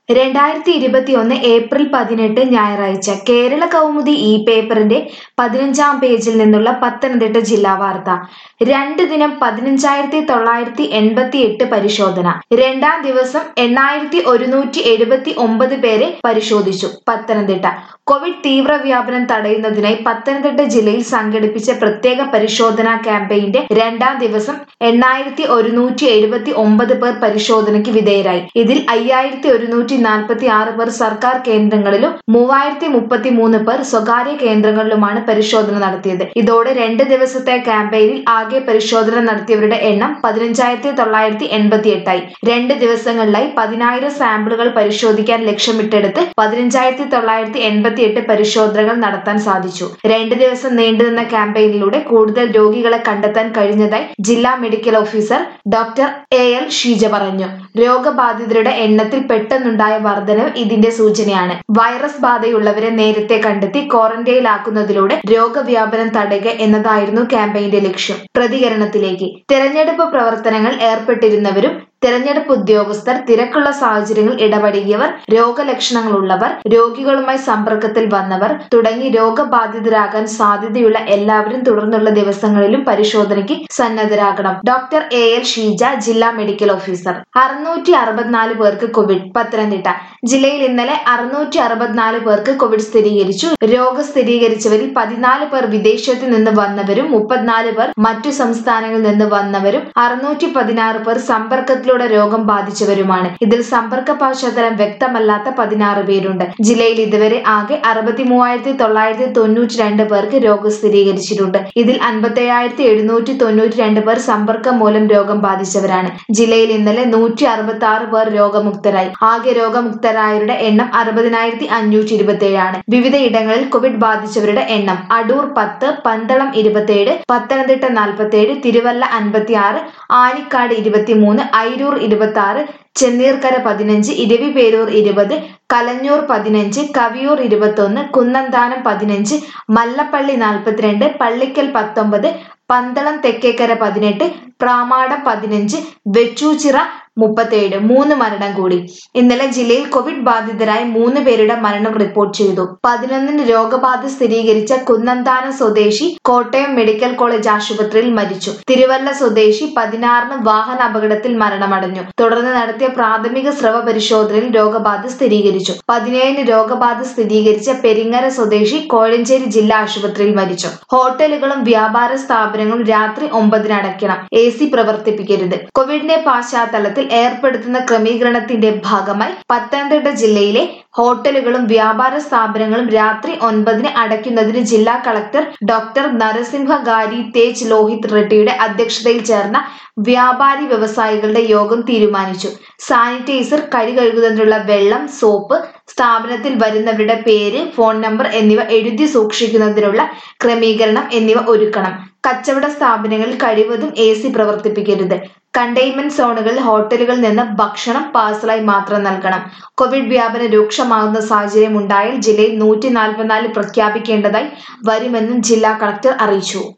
രണ്ടായിരത്തി ഇരുപത്തിയൊന്ന് ഏപ്രിൽ പതിനെട്ട് ഞായറാഴ്ച കേരള കൗമുദി ഈ പേപ്പറിന്റെ പതിനഞ്ചാം പേജിൽ നിന്നുള്ള പത്തനംതിട്ട ജില്ലാ വാർത്ത രണ്ട് ദിനം പതിനഞ്ചായിരത്തി തൊള്ളായിരത്തി എൺപത്തി എട്ട് പരിശോധന രണ്ടാം ദിവസം എണ്ണായിരത്തി ഒരുന്നൂറ്റി എഴുപത്തി ഒമ്പത് പേരെ പരിശോധിച്ചു പത്തനംതിട്ട കോവിഡ് തീവ്രവ്യാപനം തടയുന്നതിനായി പത്തനംതിട്ട ജില്ലയിൽ സംഘടിപ്പിച്ച പ്രത്യേക പരിശോധനാ ക്യാമ്പയിന്റെ രണ്ടാം ദിവസം എണ്ണായിരത്തി ഒരുന്നൂറ്റി എഴുപത്തി ഒമ്പത് പേർ പരിശോധനയ്ക്ക് വിധേയരായി ഇതിൽ അയ്യായിരത്തി ഒരുന്നൂറ്റി നാൽപ്പത്തി ആറ് പേർ സർക്കാർ കേന്ദ്രങ്ങളിലും മൂവായിരത്തി മുപ്പത്തി മൂന്ന് പേർ സ്വകാര്യ കേന്ദ്രങ്ങളിലുമാണ് പരിശോധന നടത്തിയത് ഇതോടെ രണ്ട് ദിവസത്തെ ക്യാമ്പയിനിൽ ആകെ പരിശോധന നടത്തിയവരുടെ എണ്ണം പതിനഞ്ചായിരത്തി തൊള്ളായിരത്തി എൺപത്തി എട്ടായി രണ്ട് ദിവസങ്ങളിലായി പതിനായിരം സാമ്പിളുകൾ പരിശോധിക്കാൻ ലക്ഷ്യമിട്ടെടുത്ത് പതിനഞ്ചായിരത്തി തൊള്ളായിരത്തി എൺപത്തി എട്ട് പരിശോധനകൾ നടത്താൻ സാധിച്ചു രണ്ട് ദിവസം നീണ്ടുനിന്ന ക്യാമ്പയിനിലൂടെ കൂടുതൽ രോഗികളെ കണ്ടെത്താൻ കഴിഞ്ഞതായി ജില്ലാ medical officer doctor A L Sheeja പറഞ്ഞു രോഗബാധിതരുടെ എണ്ണത്തിൽ പെട്ടെന്നുണ്ടായ വർധനവ് ഇതിന്റെ സൂചനയാണ് വൈറസ് ബാധയുള്ളവരെ നേരത്തെ കണ്ടെത്തി ക്വാറന്റൈനിലാക്കുന്നതിലൂടെ രോഗവ്യാപനം തടയുക എന്നതായിരുന്നു ക്യാമ്പയിന്റെ ലക്ഷ്യം പ്രതികരണത്തിലേക്ക് തെരഞ്ഞെടുപ്പ് പ്രവർത്തനങ്ങൾ ഏർപ്പെട്ടിരുന്നവരും തെരഞ്ഞെടുപ്പ് ഉദ്യോഗസ്ഥർ തിരക്കുള്ള സാഹചര്യങ്ങളിൽ ഇടപഴകിയവർ രോഗലക്ഷണങ്ങളുള്ളവർ രോഗികളുമായി സമ്പർക്കത്തിൽ വന്നവർ തുടങ്ങി രോഗബാധിതരാകാൻ സാധ്യതയുള്ള എല്ലാവരും തുടർന്നുള്ള ദിവസങ്ങളിലും പരിശോധനയ്ക്ക് സന്നദ്ധരാകണം ഡോക്ടർ എ എൽ ഷീജ ജില്ലാ മെഡിക്കൽ ഓഫീസർ അറുന്നൂറ്റി അറുപത്തിനാല് പേർക്ക് കോവിഡ് പത്തനംതിട്ട ജില്ലയിൽ ഇന്നലെ അറുന്നൂറ്റി അറുപത്തിനാല് പേർക്ക് കോവിഡ് സ്ഥിരീകരിച്ചു രോഗം സ്ഥിരീകരിച്ചവരിൽ പതിനാല് പേർ വിദേശത്ത് നിന്ന് വന്നവരും മുപ്പത്തിനാല് പേർ മറ്റു സംസ്ഥാനങ്ങളിൽ നിന്ന് വന്നവരും അറുന്നൂറ്റി പതിനാറ് പേർ സമ്പർക്കത്തിലൂടെ രോഗം ബാധിച്ചവരുമാണ് ഇതിൽ സമ്പർക്ക പശ്ചാത്തലം വ്യക്തമല്ലാത്ത പതിനാറ് പേരുണ്ട് ജില്ലയിൽ ഇതുവരെ ആകെ അറുപത്തി മൂവായിരത്തി തൊള്ളായിരത്തി തൊണ്ണൂറ്റി രണ്ട് പേർക്ക് രോഗം സ്ഥിരീകരിച്ചിട്ടുണ്ട് ഇതിൽ അൻപത്തേഴായിരത്തി എഴുന്നൂറ്റി തൊണ്ണൂറ്റി രണ്ട് പേർ സമ്പർക്കം മൂലം രോഗം ബാധിച്ചവരാണ് ജില്ലയിൽ ഇന്നലെ നൂറ്റി അറുപത്തി ആറ് പേർ രോഗമുക്തരായി ആകെ രോഗമുക്തരായവരുടെ എണ്ണം അറുപതിനായിരത്തി അഞ്ഞൂറ്റി ഇരുപത്തി ഏഴാണ് വിവിധ ഇടങ്ങളിൽ കോവിഡ് ബാധിച്ചവരുടെ എണ്ണം അടൂർ പത്ത് പന്തളം ഇരുപത്തിയേഴ് പത്തനംതിട്ട നാൽപ്പത്തിയേഴ് തിരുവല്ല അൻപത്തി ആറ് ആനിക്കാട് ഇരുപത്തിമൂന്ന് ഐരൂർ ഇരുപത്തി ആറ് ചെന്നീർക്കര പതിനഞ്ച് ഇരവിപേരൂർ ഇരുപത് കലഞ്ഞൂർ പതിനഞ്ച് കവിയൂർ ഇരുപത്തൊന്ന് കുന്നന്താനം പതിനഞ്ച് മല്ലപ്പള്ളി നാൽപ്പത്തിരണ്ട് പള്ളിക്കൽ പത്തൊമ്പത് പന്തളം തെക്കേക്കര പതിനെട്ട് പ്രാമാടം പതിനഞ്ച് വെച്ചൂച്ചിറ മുപ്പത്തേഴ് മൂന്ന് മരണം കൂടി ഇന്നലെ ജില്ലയിൽ കോവിഡ് ബാധിതരായ മൂന്ന് പേരുടെ മരണം റിപ്പോർട്ട് ചെയ്തു പതിനൊന്നിന് രോഗബാധ സ്ഥിരീകരിച്ച കുന്നന്താനം സ്വദേശി കോട്ടയം മെഡിക്കൽ കോളേജ് ആശുപത്രിയിൽ മരിച്ചു തിരുവല്ല സ്വദേശി പതിനാറിന് വാഹന അപകടത്തിൽ മരണമടഞ്ഞു തുടർന്ന് നടത്തിയ പ്രാഥമിക സ്രവ പരിശോധനയിൽ രോഗബാധ സ്ഥിരീകരിച്ചു പതിനേഴിന് രോഗബാധ സ്ഥിരീകരിച്ച പെരിങ്ങര സ്വദേശി കോഴഞ്ചേരി ജില്ലാ ആശുപത്രിയിൽ മരിച്ചു ഹോട്ടലുകളും വ്യാപാര സ്ഥാപനങ്ങളും രാത്രി ഒമ്പതിന് അടയ്ക്കണം എ സി പ്രവർത്തിപ്പിക്കരുത് കോവിഡിന്റെ പശ്ചാത്തലത്തിൽ ഏർപ്പെടുത്തുന്ന ക്രമീകരണത്തിന്റെ ഭാഗമായി പത്തനംതിട്ട ജില്ലയിലെ ഹോട്ടലുകളും വ്യാപാര സ്ഥാപനങ്ങളും രാത്രി ഒൻപതിന് അടയ്ക്കുന്നതിന് ജില്ലാ കളക്ടർ ഡോക്ടർ നരസിംഹഗാരി തേജ് ലോഹിത് റെഡ്ഡിയുടെ അധ്യക്ഷതയിൽ ചേർന്ന വ്യാപാരി വ്യവസായികളുടെ യോഗം തീരുമാനിച്ചു സാനിറ്റൈസർ കൈ കഴുകുന്നതിനുള്ള വെള്ളം സോപ്പ് സ്ഥാപനത്തിൽ വരുന്നവരുടെ പേര് ഫോൺ നമ്പർ എന്നിവ എഴുതി സൂക്ഷിക്കുന്നതിനുള്ള ക്രമീകരണം എന്നിവ ഒരുക്കണം കച്ചവട സ്ഥാപനങ്ങളിൽ കഴിവതും എ സി പ്രവർത്തിപ്പിക്കരുത് കണ്ടെയ്ൻമെന്റ് സോണുകളിൽ ഹോട്ടലുകളിൽ നിന്ന് ഭക്ഷണം പാഴ്സലായി മാത്രം നൽകണം കോവിഡ് വ്യാപനം രൂക്ഷമാകുന്ന സാഹചര്യം ഉണ്ടായാൽ ജില്ലയിൽ നൂറ്റി നാൽപ്പത്തിനാല് പ്രഖ്യാപിക്കേണ്ടതായി വരുമെന്നും ജില്ലാ കളക്ടർ അറിയിച്ചു